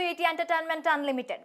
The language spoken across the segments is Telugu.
టు ఈటీ ఎంటర్టైన్మెంట్ అన్లిమిటెడ్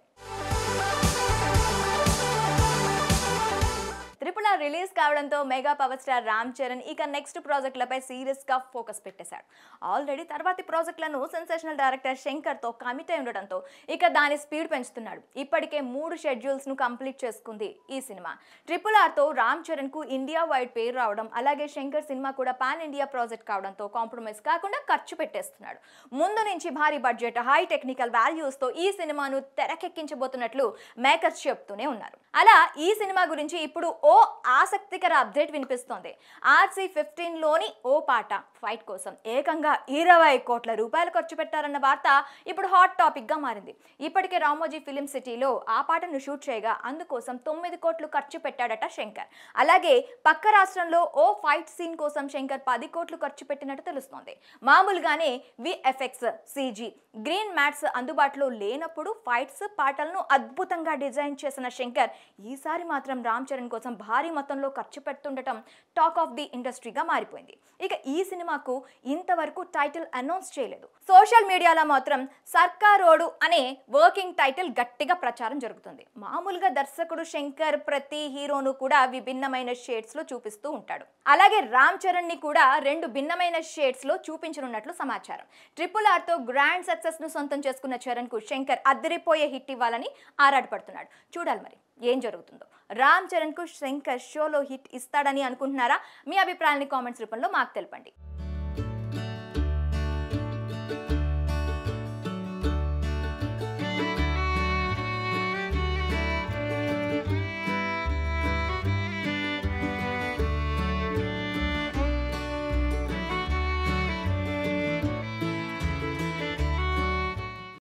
త్రిపుల రిలీజ్ కావడంతో mega power star Ram Charan ఇక నెక్స్ట్ ప్రాజెక్టులపై సీరియస్ గా ఫోకస్ పెట్టేశాడు ఆల్రెడీ తర్వాతి ప్రాజెక్టులను సెన్సేషనల్ డైరెక్టర్ శంకర్ తో కమిట్ అయి ఉండడంతో ఇక దాని స్పీడ్ పెంచుతున్నాడు ఇప్పటికే మూడు షెడ్యూల్స్ ను కంప్లీట్ చేసుకుంది ఈ సినిమా ట్రిపుల్ ఆర్ తో రామ్ చరణ్ కు ఇండియా వైడ్ పేరు రావడం అలాగే శంకర్ సినిమా కూడా పాన్ ఇండియా ప్రాజెక్ట్ కావడంతో కాంప్రమైజ్ కాకుండా ఖర్చు పెట్టేస్తున్నాడు ముందు నుంచి భారీ బడ్జెట్ హై టెక్నికల్ వాల్యూస్ తో ఈ సినిమాను తెరకెక్కించబోతున్నట్లు మేకర్స్ చెప్తూనే ఉన్నారు అలా ఈ సినిమా గురించి ఇప్పుడు ఓ ఆసక్తికర అప్డేట్ వినిపిస్తోంది ఆర్సీ ఫిఫ్టీన్ లోని ఓ పాట ఫైట్ కోసం ఏకంగా ఇరవై కోట్ల రూపాయలు ఖర్చు పెట్టారన్న వార్త ఇప్పుడు హాట్ టాపిక్ గా మారింది ఇప్పటికే రామోజీ ఫిలిం సిటీలో ఆ పాటను షూట్ చేయగా అందుకోసం తొమ్మిది కోట్లు ఖర్చు పెట్టాడట శంకర్ అలాగే పక్క రాష్ట్రంలో ఓ ఫైట్ సీన్ కోసం శంకర్ పది కోట్లు ఖర్చు పెట్టినట్టు తెలుస్తోంది మామూలుగానే విఎఫ్ఎక్స్ సిజీ గ్రీన్ మ్యాట్స్ అందుబాటులో లేనప్పుడు ఫైట్స్ పాటలను అద్భుతంగా డిజైన్ చేసిన శంకర్ ఈసారి మాత్రం రామ్ చరణ్ కోసం భారీ మొత్తంలో ఖర్చు పెడుతుండటం టాక్ ఆఫ్ ది ఇండస్ట్రీగా మారిపోయింది ఇక ఈ సినిమాకు ఇంతవరకు టైటిల్ అనౌన్స్ చేయలేదు సోషల్ మీడియాలో మాత్రం సర్కారోడు అనే వర్కింగ్ టైటిల్ గట్టిగా ప్రచారం జరుగుతుంది మామూలుగా దర్శకుడు శంకర్ ప్రతి హీరోను కూడా విభిన్నమైన షేడ్స్ లో చూపిస్తూ ఉంటాడు అలాగే రామ్ చరణ్ ని కూడా రెండు భిన్నమైన షేడ్స్ లో చూపించనున్నట్లు సమాచారం ట్రిపుల్ ఆర్ తో గ్రాండ్ సక్సెస్ ను సొంతం చేసుకున్న చరణ్ కు శంకర్ అద్దరిపోయే హిట్ ఇవ్వాలని ఆరాటపడుతున్నాడు చూడాలి మరి ఏం జరుగుతుందో రామ్ చరణ్ కు శంకర్ షోలో హిట్ ఇస్తాడని అనుకుంటున్నారా మీ అభిప్రాయాన్ని కామెంట్స్ రూపంలో మాకు తెలపండి